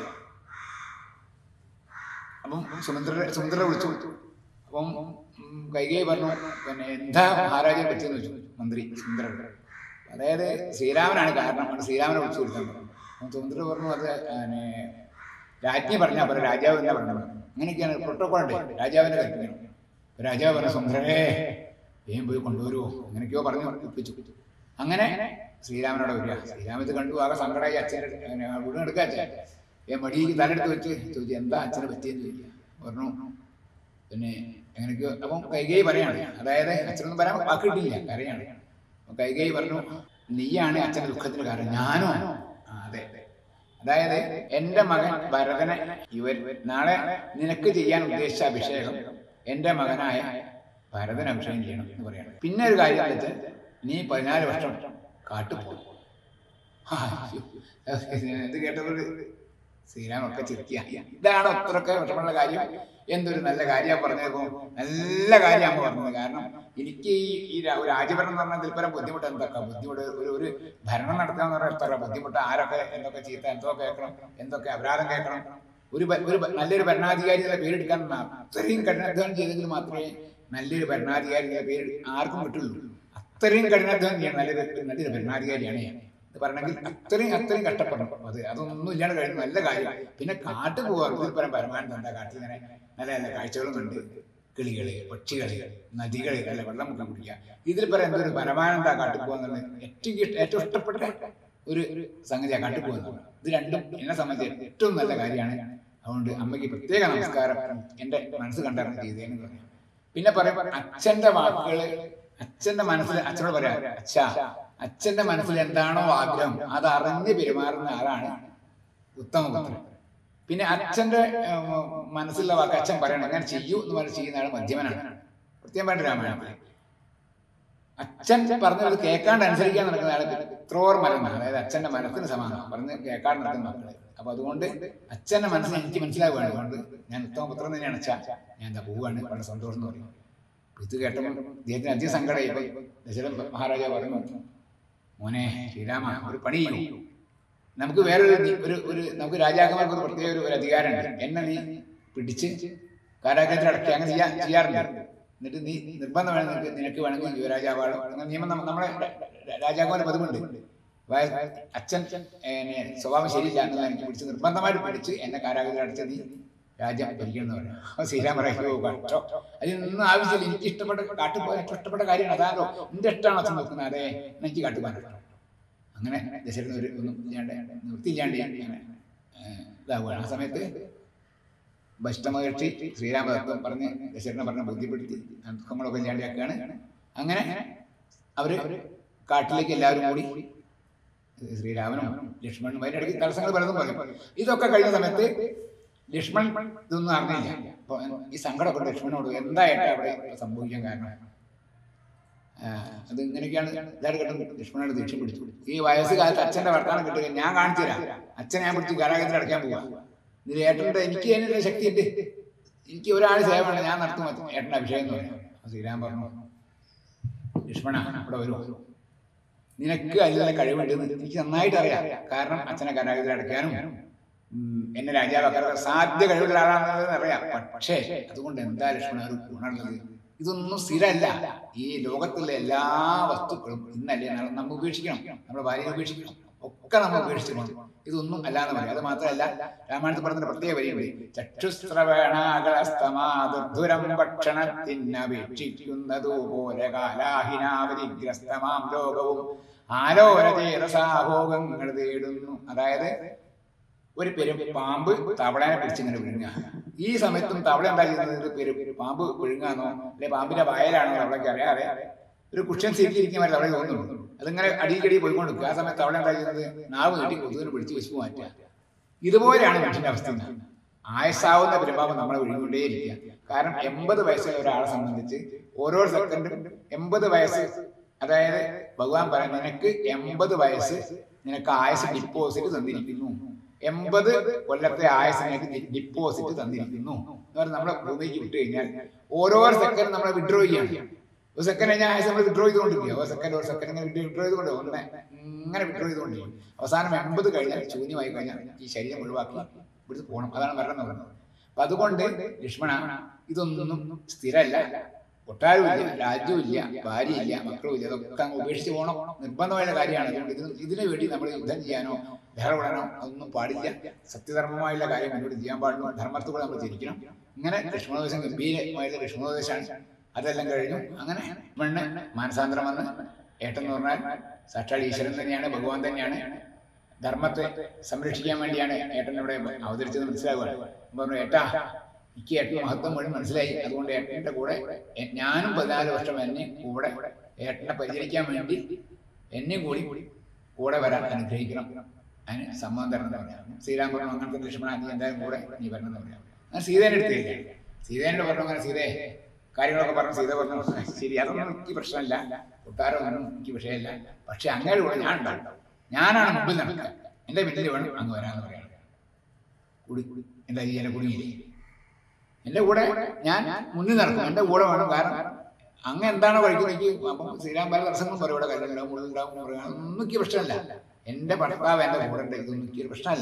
അപ്പം സുമന്ദ്ര സുമന്ദ്ര വിളിച്ചു അപ്പം ഉം, കൈകേയി പറഞ്ഞു പിന്നെ എന്താ മഹാരാജയെ പറ്റിയെന്ന് വെച്ചു മന്ത്രി സുമന്ദ്രൻ അതായത് ശ്രീരാമനാണ് കാരണം അതുകൊണ്ട് ശ്രീരാമനെ വിളിച്ചു കൊടുക്കാൻ പറഞ്ഞു അപ്പം സുമന്ദ്ര പറഞ്ഞു അത് പിന്നെ രാജ്ഞി പറഞ്ഞാൽ പറ രാജാവ് എന്നാ പറഞ്ഞത് അങ്ങനെയൊക്കെയാണ് പ്രോട്ടോകോൾ ഉണ്ട് രാജാവിനെ കൽപ്പിക്കണം അപ്പൊ രാജാവ് പറഞ്ഞു സുമന്ദ്രനെ വേഗം പോയി കൊണ്ടുവരുമോ അങ്ങനെയൊക്കെയോ പറഞ്ഞു ഒപ്പിച്ചു അങ്ങനെ ശ്രീരാമനോട് വരിക ശ്രീരാമൻ ഇത് കണ്ടു ആകെ സങ്കടമായി അച്ഛനെ വീട് എടുക്കുക അച്ഛൻ ഏ മടിയിൽ തലെടുത്ത് വെച്ച് ചോദിച്ചു എന്താ അച്ഛനെ പറ്റിയെന്ന് ചോദിക്കുക പറഞ്ഞു പിന്നെ എങ്ങനെയൊക്കെയോ അപ്പം കൈകൈ പറയാണ് അതായത് അച്ഛനൊന്നും പറയാൻ വാക്ക് കിട്ടിയില്ല കരയാണ് അപ്പം കൈകൈ പറഞ്ഞു നീയാണ് അച്ഛൻ്റെ ദുഃഖത്തിന് കാരണം ഞാനോ ആ, അതെ അതായത് എന്റെ മകൻ ഭരതനെ ഇവർ നാളെ നിനക്ക് ചെയ്യാൻ ഉദ്ദേശിച്ച അഭിഷേകം എന്റെ മകനായ ഭരതൻ അഭിഷേകം ചെയ്യണം എന്ന് പറയണം പിന്നെ ഒരു കാര്യം എന്താ വെച്ചാൽ നീ പതിനാല് വർഷം കാട്ടുപോകും ഇത് കേട്ടത് ശ്രീരാമൊക്കെ ചിരിക്കുക ഇതാണ് അത്രയൊക്കെ വിഷമമുള്ള കാര്യം എന്തൊരു നല്ല കാര്യമാണ് പറഞ്ഞേക്കും നല്ല കാര്യമാണ് പറഞ്ഞത് കാരണം എനിക്ക് ഈ ഈ രാ- ഒരു രാജ്യഭരണം എന്ന് പറഞ്ഞാൽ ഇതിൽപ്പരം ബുദ്ധിമുട്ട് എന്തൊക്കെ ബുദ്ധിമുട്ട് ഒരു ഒരു ഭരണം നടത്തുക എന്ന് പറഞ്ഞാൽ എത്ര ബുദ്ധിമുട്ട് ആരൊക്കെ എന്തൊക്കെ ചീത്ത എന്തോ കേൾക്കണം എന്തൊക്കെ അപരാധം കേൾക്കണം ഒരു ഭ- ഒരു ഭ- നല്ലൊരു ഭരണാധികാരിയുടെ പേരെടുക്കാൻ ന- അത്രയും കഠിനാധ്വാനം ചെയ്തെങ്കിൽ മാത്രമേ നല്ലൊരു ഭരണാധികാരിയുടെ പേര് ആർക്കും കിട്ടുള്ളൂ അത്രയും കഠിനാധ്വാനം ചെയ്യണം നല്ലൊരു നല്ലൊരു ഭരണാധികാരിയാണ് ഞാൻ ഇത് പറയണമെങ്കിൽ അത്രയും അത്രയും കഷ്ടപ്പെടണം അത് അതൊന്നും ഇല്ലാണ്ട് കഴിയും നല്ല കാര്യം പിന്നെ കാട്ടു പോവാ ഇതിൽ പരം പരമാനന്ദം എന്താ കാട്ടിൽ ഇങ്ങനെ നല്ല നല്ല കാഴ്ചകളും ഉണ്ട് കിളികള് പക്ഷികള് നദികള് അല്ലെ വെള്ളം മുക്കി കുടിക്കുക ഇതിൽ പറയാൻ എന്തൊരു പരമാനന്ദ കാട്ടിപ്പോകുന്നത് ഏറ്റവും ഇഷ്ട- ഏറ്റവും ഇഷ്ടപ്പെട്ട ഒരു ഒരു സംഗതിയാണ് കാട്ടിപ്പോകുന്നത് ഇത് രണ്ടും എന്നെ സംബന്ധിച്ച് ഏറ്റവും നല്ല കാര്യമാണ് അതുകൊണ്ട് അമ്മയ്ക്ക് പ്രത്യേക നമസ്കാരം എൻ്റെ മനസ്സ് കണ്ടറിഞ്ഞ് ചെയ്തേന്ന് പറഞ്ഞു പിന്നെ പറയാം അച്ഛന്റെ വാക്കുകള് അച്ഛന്റെ മനസ്സിൽ അച്ഛനോട് പറയാം അച്ഛാ അച്ഛന്റെ മനസ്സിൽ എന്താണോ ആഗ്രഹം അത് അറിഞ്ഞ് പെരുമാറുന്ന ആളാണ് ഉത്തമപുത്രൻ പിന്നെ അച്ഛന്റെ ഏർ, മനസ്സിലുള്ള വാക്ക് അച്ഛൻ പറയണം അങ്ങനെ ചെയ്യൂ എന്ന് പറഞ്ഞ് ചെയ്യുന്ന ആൾ മധ്യമനാണ് പ്രത്യേകം പറഞ്ഞ രാമായണത്തിൽ അച്ഛൻ പറഞ്ഞത് കേൾക്കാണ്ട് അനുസരിക്കാൻ നടക്കുന്ന ആള് ത്രോർ മരണം അതായത് അച്ഛന്റെ മനസ്സിന് സമാനം പറഞ്ഞ് കേൾക്കാണ്ട് നടക്കുന്ന മക്കള് അപ്പൊ അതുകൊണ്ട് അച്ഛന്റെ മനസ്സിന് എനിക്ക് മനസ്സിലാവുകയാണ് അതുകൊണ്ട് ഞാൻ ഉത്തമപുത്രൻ തന്നെയാണ് അച്ഛാ ഞാൻ എന്താ പോവുകയാണ് വളരെ സന്തോഷം എന്ന് പറയും അപ്പൊ ഇത് കേട്ടപ്പോൾ അദ്ദേഹത്തിന് അധികം സങ്കടമായി പോയി ദശരഥ മഹാരാജാവ് പറഞ്ഞു മോനെ ശ്രീരാമ ഒരു പണി ചെയ്യൂ നമുക്ക് വേറൊരു നി- ഒരു ഒരു നമുക്ക് രാജാക്കന്മാർക്ക് ഒരു പ്രത്യേക ഒരു ഒരു അധികാരമുണ്ട് എന്നെ നീ പിടിച്ച് കാരാഗ്രഹത്തിൽ അടക്കി അങ്ങനെ ചെയ്യാൻ ചെയ്യാറുണ്ട് എന്നിട്ട് നീ നിർബന്ധം വേണം നിനക്ക് നിനക്ക് വേണമെങ്കിൽ യുവരാജാവാളോ അങ്ങനെ നിയമം നമ്മ- നമ്മളെ രാജാക്കന്മാരുടെ പതിവുണ്ട് വയ- അച്ഛൻ എന്നെ സ്വഭാവം ശരിയില്ല എന്നുള്ള എനിക്ക് പിടിച്ച് നിർബന്ധമായിട്ട് പിടിച്ച് എന്നെ കാരാഗ്രഹത്തിൽ അടച്ച് നീ രാജ്യം ഭരിക്കണം എന്ന് പറഞ്ഞു അപ്പൊ ശ്രീരാം പറയുമോ കട്ടോ അതിനൊന്നും ആവശ്യമില്ല എനിക്ക് ഇഷ്ടപ്പെട്ട കാട്ടുപോയ ഇഷ്ടപ്പെട്ട കാര്യമാണ് അതാണല്ലോ എന്റെ ഇഷ്ടമാണ് അച്ഛൻ നോക്കുന്നത് അതെ എനിക്ക് കാട്ടുപോകാൻ അങ്ങനെ ദശരഥൻ ഒരു ഒന്നും ഇല്ലാണ്ട് നിർത്തിയില്ലാണ്ട് അങ്ങനെ ഏഹ്, ഇതാവുകയാണ് ആ സമയത്ത് ഭഷ്ടമഹർഷി ശ്രീരാമദത്തം പറഞ്ഞ് ദശരഥനെ പറഞ്ഞ് ബുദ്ധിപ്പെടുത്തി ആ ദുഃഖങ്ങളൊക്കെ ഇല്ലാണ്ടാക്കുകയാണ് അങ്ങനെ അവര് കാട്ടിലേക്ക് എല്ലാവരും കൂടി ശ്രീരാമനും ലക്ഷ്മണനും അതിൻ്റെ ഇടയ്ക്ക് തടസ്സങ്ങൾ പലതും പറയും ഇതൊക്കെ കഴിഞ്ഞ സമയത്ത് ലക്ഷ്മൺ ഇതൊന്നും അറിഞ്ഞില്ല അപ്പൊ ഈ സങ്കടമൊക്കെ ലക്ഷ്മണനോട് എന്തായിട്ട് അവിടെ സംഭവിക്കാൻ കാരണം ആ, അത് ഇങ്ങനെയൊക്കെയാണ് എല്ലാവരും കേട്ടത് ലക്ഷ്മണനോട് ദേഷ്യം പിടിച്ചു ഈ വയസ്സുകാലത്ത് അച്ഛന്റെ വർത്താനം കിട്ടുക ഞാൻ കാണിച്ചു തരാം അച്ഛനെ ഞാൻ പിടിച്ച് കാരാഗ്രഹത്തിൽ അടയ്ക്കാൻ പോവാ ഇതിൽ ഏട്ടൻ്റെ എനിക്ക് അതിനുള്ള ശക്തിയുണ്ട് എനിക്ക് ഒരാൾ സേവ വേണം ഞാൻ നടത്തും ഏട്ടൻ്റെ അഭിഷേകം എന്ന് പറയാം അപ്പൊ ശ്രീരാം പറഞ്ഞു ലക്ഷ്മണ ഇവിടെ വരൂ നിനക്ക് അതിലുള്ള കഴിവുണ്ട് എനിക്ക് നന്നായിട്ട് അറിയാം കാരണം അച്ഛനെ കാരാഗ്രഹത്തിൽ അടയ്ക്കാനും ഉം, എന്നെ രാജാവാക്കാൻ സാധ്യ കഴിവുള്ള ആളാണെന്ന് അറിയാം പക്ഷേ അതുകൊണ്ട് എന്താ ലക്ഷ്മണ ഒരു ഗുണമുള്ളത് ഇതൊന്നും സ്ഥിരമല്ല ഈ ലോകത്തിലെ എല്ലാ വസ്തുക്കളും ഇന്നല്ലേ നാളെ നമ്മൾ ഉപേക്ഷിക്കണം നമ്മുടെ ഭാര്യയെ ഉപേക്ഷിക്കണം ഒക്കെ നമ്മൾ ഉപേക്ഷിക്കണം ഇതൊന്നും അല്ലാന്ന് പറയും അത് മാത്രമല്ല രാമായണത്തിൽ പറഞ്ഞ പ്രത്യേക വരിയുണ്ട് ചക്ഷുസ്രവണാകളസ്തമാതുരം ഭക്ഷണത്തിനപേക്ഷിക്കുന്നതു പോലെ കാലാഹിനാവരിഗ്രസ്തമാം ലോകവും ആലോരതേരസാഭോഗങ്ങൾ തേടുന്നു അതായത് ഒരു പെരും പാമ്പ് തവളനെ പിടിച്ചിങ്ങനെ വിഴുങ്ങുക ഈ സമയത്തും തവള എന്താ ചെയ്യുന്നത് ഇത് പെരും പാമ്പ് വിഴുങ്ങാന്നോ അല്ലെ പാമ്പിന്റെ വയലാണോ തവളയ്ക്ക് അറിയാതെ ഒരു കുഷ്യൻ സീറ്റിലിരിക്കുന്ന വരെ തവള തോന്നുന്നു അതിങ്ങനെ അടിക്കടി പോയിക്കൊണ്ടിരിക്കുക ആ സമയത്ത് തവള എന്താ ചെയ്യുന്നത് നാവ് നീട്ടി കൊതുകിന് പിടിച്ച് വെച്ച് മാറ്റുക ഇതുപോലെയാണ് മനുഷ്യന്റെ അവസ്ഥ ഇന്ന്. ആയുസ്സാവുന്ന പെരുമ്പാമ്പ് നമ്മളെ വിഴുകൊണ്ടേയിരിക്കുക കാരണം എൺപത് വയസ്സുള്ള ഒരാളെ സംബന്ധിച്ച് ഓരോ സെക്കൻഡും എൺപത് വയസ്സ് അതായത് ഭഗവാൻ പറയാം നിനക്ക് എൺപത് വയസ്സ് നിനക്ക് ആയുസ് ഡിപ്പോസിറ്റ് തന്നിരിക്കുന്നു എൺപത് കൊല്ലത്തെ ആയുസ് നിനക്ക് ഡിപ്പോസിറ്റ് തന്നിരിക്കുന്നു എന്ന് പറഞ്ഞാൽ നമ്മളെ ഭൂമിക്ക് വിട്ടു കഴിഞ്ഞാൽ ഓരോ സെക്കൻഡ് നമ്മളെ വിഡ്രോ ചെയ്യാണ് ഒരു സെക്കൻഡ് കഴിഞ്ഞാൽ ആയുസ് നമ്മൾ വിഡ്രോ ചെയ്തുകൊണ്ടിരിക്കുക ഒരു സെക്കൻഡ് ഒരു സെക്കൻഡ് ഇങ്ങനെ വിഡ്രോ ചെയ്തുകൊണ്ട് ഒന്ന് ഇങ്ങനെ വിഡ്രോ ചെയ്തുകൊണ്ടിരിക്കും അവസാനം എൺപത് കഴിഞ്ഞാൽ ശൂന്യമായി കഴിഞ്ഞാൽ ഈ ശരീരം ഒഴിവാക്കി ഇവിടുന്ന് പോകണം അതാണ് മരണം എന്ന് പറയുന്നത് അപ്പൊ അതുകൊണ്ട് ലക്ഷ്മണ ഇതൊന്നും സ്ഥിരമല്ല കൊട്ടാരമില്ല രാജ്യമില്ല ഭാര്യയില്ല മക്കളുമില്ല അതൊക്കെ അങ്ങ് ഉപേക്ഷിച്ച് പോകണം നിർബന്ധമായ കാര്യമാണ് അതുകൊണ്ട് ഇതിന് ഇതിനു വേണ്ടി നമ്മൾ യുദ്ധം ചെയ്യാനോ ബഹളപ്പെടാനോ അതൊന്നും പാടില്ല സത്യധർമ്മമായുള്ള കാര്യം മുന്നോട്ട് ചെയ്യാൻ പാടുള്ളൂ ധർമ്മത്തോടെ നമ്മൾ ജനിക്കണം ഇങ്ങനെ ലക്ഷ്മണോദേശം ഗംഭീരമായുള്ള ലക്ഷ്മണോദേശമാണ് അതെല്ലാം കഴിഞ്ഞു അങ്ങനെ മണ്ണ് മാനസാന്തരം വന്ന് ഏട്ടൻ എന്ന് പറഞ്ഞാൽ സാക്ഷാൽ ഈശ്വരൻ തന്നെയാണ് ഭഗവാൻ തന്നെയാണ് ധർമ്മത്തെ സംരക്ഷിക്കാൻ വേണ്ടിയാണ് ഏട്ടൻ ഇവിടെ അവതരിച്ചത് മനസ്സിലാവുകയാണ് അപ്പൊ പറഞ്ഞു ഏട്ടാ എനിക്ക് ഏട്ടന് മഹത്വം മുഴുവൻ മനസ്സിലായി അതുകൊണ്ട് ഏട്ടന്റെ കൂടെ എ- ഞാനും പതിനാല് വർഷം എന്നെ കൂടെ ഏട്ടനെ പരിചരിക്കാൻ വേണ്ടി എന്നെയും കൂടി കൂടെ വരാൻ അനുഗ്രഹിക്കണം അതിന് സമ്മതം തരണം എന്ന് പറയാം ശ്രീരാം പറഞ്ഞു അങ്ങനത്തെ ലക്ഷ്മണ നീ എന്തായാലും കൂടെ നീ വരണം എന്ന് പറയാം ഞാൻ സീതേനെ എടുത്തില്ല സീതേനോട് പറഞ്ഞു അങ്ങനെ സീതേ കാര്യങ്ങളൊക്കെ പറഞ്ഞു സീത പറഞ്ഞു ശരി അതൊന്നും എനിക്ക് പ്രശ്നമില്ല കൊട്ടാരമൊന്നും എനിക്ക് വിഷയമില്ല പക്ഷെ അങ്ങനെ കൂടെ ഞാൻ ഉണ്ടാവും ഞാനാണ് മുമ്പിൽ നടക്കുക എന്റെ പിന്നിൽ വേണം അങ്ങ് വരാന്ന് പറയാം കുടി എന്താ ഈ എന്നെ കുടുങ്ങിയില്ലേ എന്റെ കൂടെ ഞാൻ മുന്നിൽ നടക്കും എന്റെ കൂടെ വേണം കാരണം അങ്ങ് എന്താണോ കഴിക്കുന്നത് എനിക്ക് അപ്പം ശ്രീരാം പല തടസ്സങ്ങളും പറയും ഇവിടെ കല്ലുണ്ടാവും മുള്ളുണ്ടാവും പറയാം ഒന്നും എനിക്ക് പ്രശ്നമല്ല എന്റെ ഭർത്താവ് എന്റെ കൂടെ ഉണ്ട് ഇതൊന്നും എനിക്ക് ഒരു പ്രശ്നമല്ല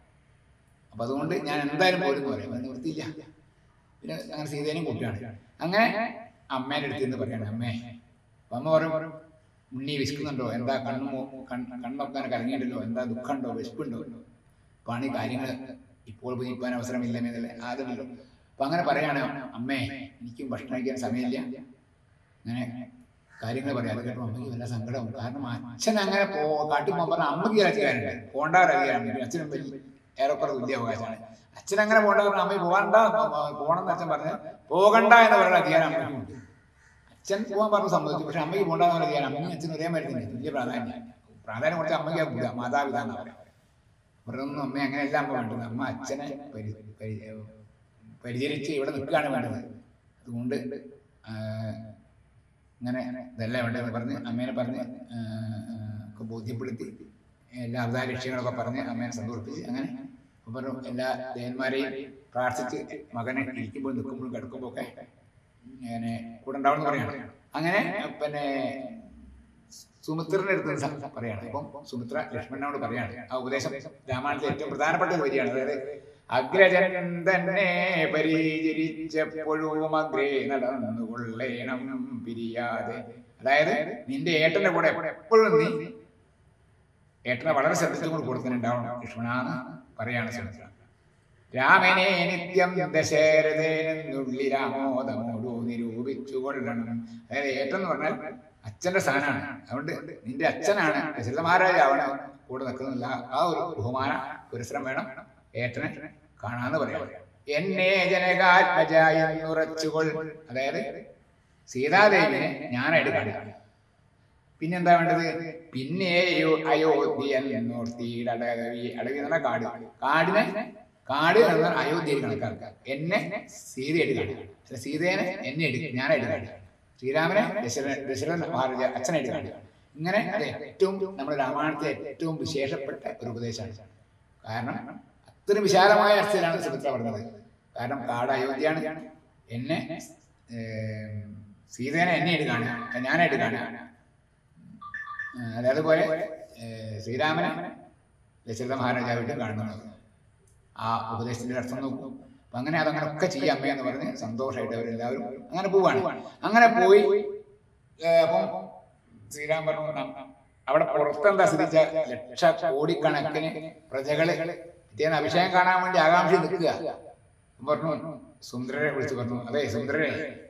അപ്പൊ അതുകൊണ്ട് ഞാൻ എന്തായാലും പോരും പറയാം അത് നിവൃത്തിയില്ല പിന്നെ അങ്ങനെ സീതേനെയും കൂട്ടിയാണ് അങ്ങനെ അമ്മേന്റെ അടുത്ത് നിന്ന് പറയാണ് അമ്മേ അപ്പൊ അമ്മ പറയും ഉണ്ണി വിശക്കുന്നുണ്ടോ എന്താ കണ്ണു മോ- കണ്ണ് കണ്ണൊക്കെ അങ്ങനെ കലങ്ങിയിട്ടല്ലോ എന്താ ദുഃഖമുണ്ടോ വിശപ്പുണ്ടോ പണി കാര്യങ്ങൾ ഇപ്പോൾ പുതിപ്പാൻ അവസരമില്ലെന്നല്ലേ ആദ്യമല്ലോ അപ്പൊ അങ്ങനെ പറയാണ് അമ്മേ എനിക്കും ഭക്ഷണം കഴിക്കാൻ സമയമില്ല അങ്ങനെ കാര്യങ്ങൾ പറയാം അത് കേട്ടോ അമ്മയ്ക്ക് വല്ല സങ്കടവും കാരണം അച്ഛൻ അങ്ങനെ പോ കാട്ടിൽ പോകാൻ പറഞ്ഞാൽ അമ്മയ്ക്ക് ചില അധികാരമുണ്ട് പോകണ്ട ഒരു അധികാരമുണ്ട് അച്ഛനും വലിയ ഏറെക്കുറെ തുല്യ അവകാശമാണ് അച്ഛൻ അങ്ങനെ പോകണ്ട പറഞ്ഞാൽ അമ്മ പോകണ്ട പോകണം എന്ന് അച്ഛൻ പറഞ്ഞാൽ പോകണ്ട എന്ന് പറയുന്ന അധികാരം അമ്മയ്ക്കുണ്ട് അച്ഛൻ പോകാൻ പറഞ്ഞ് സമ്മതിച്ചു പക്ഷെ അമ്മയ്ക്ക് പോകണ്ട എന്ന് പറയാൻ അമ്മയും അച്ഛനും ഒരേ മരുന്നില്ല തുല്യ പ്രാധാന്യം പ്രാധാന്യം കൊടുത്ത അമ്മയ്ക്ക് കൂടാ മാതാപിതാ എന്നാ പറയാം ഇവരൊന്നും അമ്മ അങ്ങനെയല്ല അമ്മ വേണ്ടത് അമ്മ അച്ഛനെ പരി പരി പരിചരിച്ച് ഇവിടെ നിൽക്കുകയാണ് വേണ്ടത് അതുകൊണ്ട് ആ, ഇങ്ങനെ ഇതല്ല വേണ്ടതെന്ന് പറഞ്ഞ് അമ്മേനെ പറഞ്ഞ് ആ, ആ, ഒക്കെ ബോധ്യപ്പെടുത്തി എല്ലാ അവതാര ലക്ഷ്യങ്ങളൊക്കെ പറഞ്ഞ് അമ്മേനെ സന്തോഷിപ്പിച്ച് അങ്ങനെ അപ്പൊ പറഞ്ഞു എല്ലാ ദേവന്മാരെയും പ്രാർത്ഥിച്ച് മകനെ ഇരിക്കുമ്പോൾ നിൽക്കുമ്പോഴും കിടക്കുമ്പോൾ ഒക്കെ അങ്ങനെ കൂടെ ഉണ്ടാവണമെന്ന് പറയണം അങ്ങനെ പിന്നെ സുമിത്രന്റെ അടുത്ത് നിന്ന് സം- പറയാണ് അപ്പം സുമിത്ര ലക്ഷ്മണനോട് പറയാണ് ആ ഉപദേശം രാമായണത്തിലെ ഏറ്റവും പ്രധാനപ്പെട്ട ഒരു വരിയാണ് അതായത് അഗ്രജൻ തന്നെ പരിചരിച്ചപ്പോഴും അഗ്രേ നടന്നുകൊള്ളേണം പിരിയാതെ അതായത് നിന്റെ ഏട്ടന്റെ കൂടെ എപ്പോഴും നീ ഏട്ടനെ വളരെ ശ്രദ്ധിച്ചുകൊണ്ട് കൊടുക്കുന്നുണ്ടാവണം ലക്ഷ്മണാന്ന് പറയാണ് സുമിത്ര രാമനെ നിത്യം ദശരഥേനെന്നുള്ളി രാമോദമോടു നിരൂപിച്ചു കൊള്ളണം അതായത് ഏട്ടൻ എന്ന് പറഞ്ഞാൽ അച്ഛന്റെ സ്ഥാനമാണ് അതുകൊണ്ട് നിന്റെ അച്ഛനാണ് ദശരഥ മഹാരാജാവാണ് കൂടെ നിൽക്കുന്നില്ല ആ ഒരു ബഹുമാന പുരസ്സരം വേണം ഏട്ടനെ കാണാന്ന് പറയാം എന്നെ ജനകാത്മജായ ഉറച്ചുകൊൾ അതായത് സീതാദേവിനെ ഞാനായിട്ട് കാണിക്കാം പിന്നെന്താ വേണ്ടത് പിന്നെ അയോധ്യൻ നോർത്തിയുടെ അടവി അടവി എന്ന് പറഞ്ഞാൽ കാട് കാടിനെ കാട് എന്ന അയോധ്യയിൽ കണക്കാക്കുക എന്നെ സീതയായിട്ട് കാണിക്കുക അല്ല, സീതേനെ എന്നെ എടുക്കും ഞാനായിട്ട് കാണിക്കുക ശ്രീരാമനെ ദശരഥ ദശരഥ മഹാരാജ അച്ഛനായിട്ട് കാണിക്കുക ഇങ്ങനെ അത് ഏറ്റവും നമ്മുടെ രാമായണത്തിലെ ഏറ്റവും വിശേഷപ്പെട്ട ഒരു ഉപദേശമാണ് കാരണം അത്രയും വിശാലമായ അർത്ഥത്തിലാണ് സുമിത്ര പറഞ്ഞത് കാരണം കാട് അയോധ്യയാണ് എന്നെ ഏം, സീതേനെ എന്നെയായിട്ട് കാണുക ഞാനായിട്ട് കാണുക ഏഹ് അതേപോലെ ഏഹ് ശ്രീരാമനെ ദശരഥ മഹാരാജാവായിട്ടും കാണുന്നത് ആ ഉപദേശത്തിന്റെ അർത്ഥം നോക്കും അപ്പൊ അങ്ങനെ അതങ്ങനെ ഒക്കെ ചെയ്യാം അമ്മ എന്ന് പറഞ്ഞ് സന്തോഷമായിട്ട് അവരെല്ലാവരും അങ്ങനെ പോവാണ് അങ്ങനെ പോയി ഏഹ് അപ്പം ശ്രീരാം പറഞ്ഞു "ന- അവിടെ പുറത്തെന്താ സ്ഥിതിച്ച ലക്ഷ കോടിക്കണക്കിന് പ്രജകള് പിറ്റേന്ന് അഭിഷേകം കാണാൻ വേണ്ടി ആകാംക്ഷ നിൽക്കുക അപ്പം പറഞ്ഞു സുന്ദരരെ വിളിച്ചു പറഞ്ഞു അതെ സുന്ദരരെ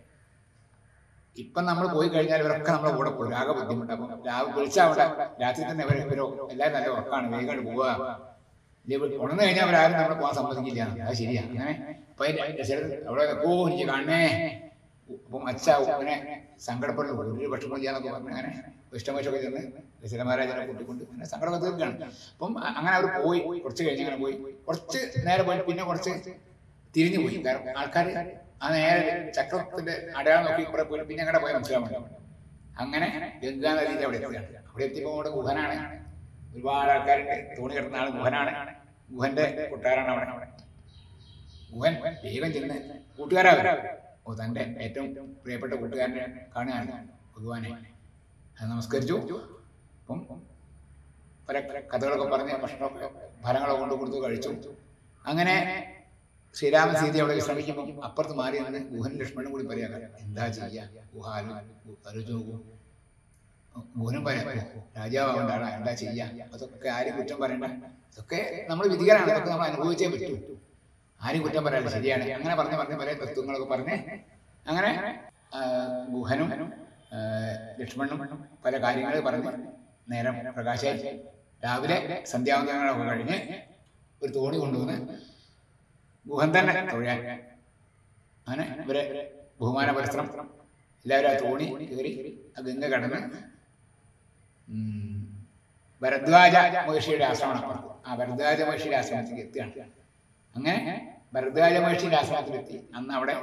ഇപ്പം നമ്മൾ പോയി കഴിഞ്ഞാൽ ഇവരൊക്കെ നമ്മളെ കൂടെ പോകും ആകെ ബുദ്ധിമുട്ട് അപ്പം രാവിലെ വിളിച്ചാൽ അവിടെ രാത്രി തന്നെ ഇവർ ഇവരോ എല്ലാവരും നല്ല ഉറക്കാണ് വേഗം പോവുക ഇല്ലേ, ഉണർന്നു കഴിഞ്ഞാൽ അവരാരും നമ്മളെ പോകാൻ സമ്മതിക്കില്ല അത് ശരിയാ അങ്ങനെ അപ്പൊ അതിന്റെ ദശരഥൻ അവിടെ ഓ എനിക്ക് കാണണേ അപ്പം അച്ഛ ഉപ്പനെ സങ്കടപ്പെടുന്നു ഒരു ഭക്ഷണം ചെയ്യാന്നൊക്കെ പറഞ്ഞു അങ്ങനെ ഇഷ്ടമൊക്കെ ചെന്ന് ദശരഥ മഹാരാജനെ കൂട്ടിക്കൊണ്ട് അങ്ങനെ സങ്കടമൊക്കെ തീർക്കുകയാണ് അപ്പം അ- അങ്ങനെ അവർ പോയി കുറച്ച് കഴിഞ്ഞ് അങ്ങനെ പോയി കുറച്ച് നേരെ പോയി പിന്നെ കുറച്ച് തിരിഞ്ഞു പോയി കാരണം ആൾക്കാർ ആ നേരെ ചക്രത്തിന്റെ അടയാളം നോക്കി കുറെ പോയി പിന്നെ അങ്ങനെ പോയി മനസ്സിലാവും അങ്ങനെ ഗംഗാ നദിന്റെ അവിടെ എത്തിയാണ് അവിടെ എത്തിയപ്പോൾ അവിടെ ഗുഹനാണ് ഒരുപാട് ആൾക്കാരുണ്ട് തോണി കിടക്കുന്ന ആൾ ഗുഹനാണ് ഗുഹന്റെ കൊട്ടാരാണ് അവിടെ ഗുഹൻ വേഗം ചെന്ന് കൂട്ടുകാരാ അവര്. ഓ തന്റെ ഏറ്റവും പ്രിയപ്പെട്ട കൂട്ടുകാരനെ കാണുകയാണ് ഭഗവാനെ അത് നമസ്കരിച്ചു അപ്പം പല കഥകളൊക്കെ പറഞ്ഞ് ഭക്ഷണമൊക്കെ ഫലങ്ങളൊക്കെ കൊണ്ട് കൊടുത്തു കഴിച്ചു അങ്ങനെ ശ്രീരാമൻ സീത അവിടെ വിശ്രമിക്കുമ്പോൾ അപ്പുറത്ത് മാറി നിന്ന് ഗുഹൻ ലക്ഷ്മണനും കൂടി പറയാം എന്താ ചെയ്യാ ഗുഹാലും അരുചോകും ഗുഹനും പറയാം രാജാവാണ്ടാണ് എന്താ ചെയ്യാ അതൊക്കെ ആരും കുറ്റം പറയണ്ട ഇതൊക്കെ നമ്മൾ വിധികരാണ് അതൊക്കെ നമ്മൾ അനുഭവിച്ചേ പറ്റൂ ആരും കുറ്റം പറയാൻ ശരിയാണ് അങ്ങനെ പറഞ്ഞ് പറഞ്ഞ് പല തത്വങ്ങളൊക്കെ പറഞ്ഞ് അങ്ങനെ ആ, ഗുഹനും ആ, ലക്ഷ്മണനും പല കാര്യങ്ങൾ പറഞ്ഞ് നേരം പ്രകാശായി രാവിലെ സന്ധ്യാവന്തങ്ങളൊക്കെ കഴിഞ്ഞ് ഒരു തോണി കൊണ്ടുവന്ന് ഗുഹൻ തന്നെ തൊഴാൻ അങ്ങനെ ഇവരെ ബഹുമാന പുരസ്ത്രം എല്ലാവരും ആ തോണി കയറി ആ ഗംഗ കടന്ന് ഉം, ഭരദ്വാജ മഹർഷിയുടെ ആശ്രമമാണ് അപ്പുറത്ത്. ആ ഭരദ്വാജ മഹർഷിയുടെ ആശ്രമത്തിലേക്ക് എത്തുകയാണ് അങ്ങനെ ഭരദ്വാജ മഹർഷിയുടെ ആശ്രമത്തിലെത്തി അന്ന് അവിടെ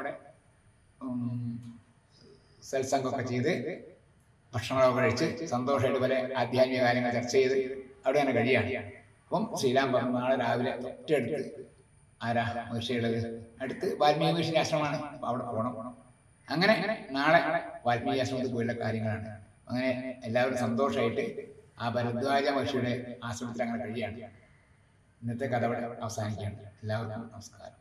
ഉം, സത്സംഗമൊക്കെ ചെയ്ത് ഭക്ഷണമൊക്കെ കഴിച്ച് സന്തോഷമായിട്ട് പല ആധ്യാത്മിക കാര്യങ്ങൾ ചർച്ച ചെയ്ത് അവിടെ തന്നെ കഴിയാണ് അപ്പം ശ്രീരാം പറഞ്ഞു നാളെ രാവിലെ തൊട്ടടുത്ത് ആരാ മഹർഷിയുള്ളത് അടുത്ത് വാൽമീകി മഹർഷിയുടെ ആശ്രമമാണ് അപ്പൊ അവിടെ പോകണം അങ്ങനെ നാളെ വാൽമീകി ആശ്രമത്തിൽ പോയുള്ള കാര്യങ്ങളാണ് അങ്ങനെ എല്ലാവരും സന്തോഷമായിട്ട് ആ ഭരദ്വാജ മഹർഷിയുടെ ആശ്രമത്തിൽ അങ്ങനെ കഴിയാണ് ഇന്നത്തെ കഥ അവിടെ അവസാനിക്കുകയാണ് എല്ലാവർക്കും നമസ്കാരം